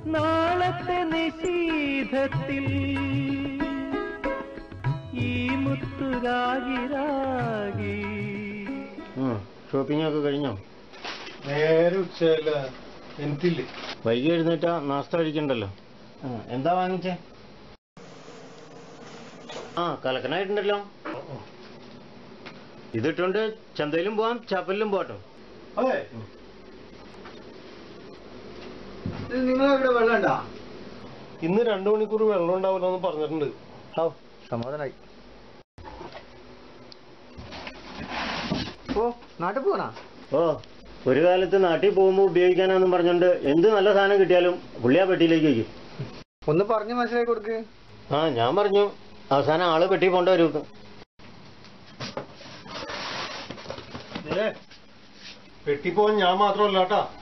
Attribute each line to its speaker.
Speaker 1: നാളത്തെ നിശീധത്തിൽ ഈ മുത്തുരാഗി രാഗി
Speaker 2: ഷോപ്പിംഗ് ഒക്കെ കഴിഞ്ഞോ
Speaker 3: നേരെ ഉച്ചയല്ല എനിക്കില്ലേ
Speaker 2: വൈകി എഴുന്നേറ്റാ നാസ്ത കഴിക്കണ്ടല്ലോ ആ, എന്താ വാങ്ങിച്ചേ ആ കലക്കനായിട്ടുണ്ടല്ലോ ഇതിട്ടുണ്ട് ചന്തയിലും പോവാം ചപ്പലിലും പോട്ടോ
Speaker 3: അതെ നിങ്ങളെവിടെ വെള്ളം ഉണ്ടാ ഇന്ന് രണ്ടു മണിക്കൂർ വെള്ളം ഉണ്ടാവില്ല എന്ന് പറഞ്ഞിട്ടുണ്ട്
Speaker 4: ഓ സമാധാനായി ഓ നാട്ടിൽ പോണാ
Speaker 2: ഓ ഒരു കാലത്ത് നാട്ടിൽ പോകുമ്പോൾ ഉപയോഗിക്കാനാന്നും പറഞ്ഞോണ്ട് എന്ത് നല്ല സാധനം കിട്ടിയാലും പുള്ളിയാ പെട്ടിയിലേക്ക് വയ്ക്കും
Speaker 4: ഒന്ന് പറഞ്ഞ് മനസ്സിലാക്കി കൊടുക്ക്
Speaker 2: ആ ഞാൻ പറഞ്ഞു അവസാനം ആള് പെട്ടി പോണ്ട വരും
Speaker 3: പെട്ടി പോകാൻ ഞാൻ മാത്രമല്ല കേട്ടാ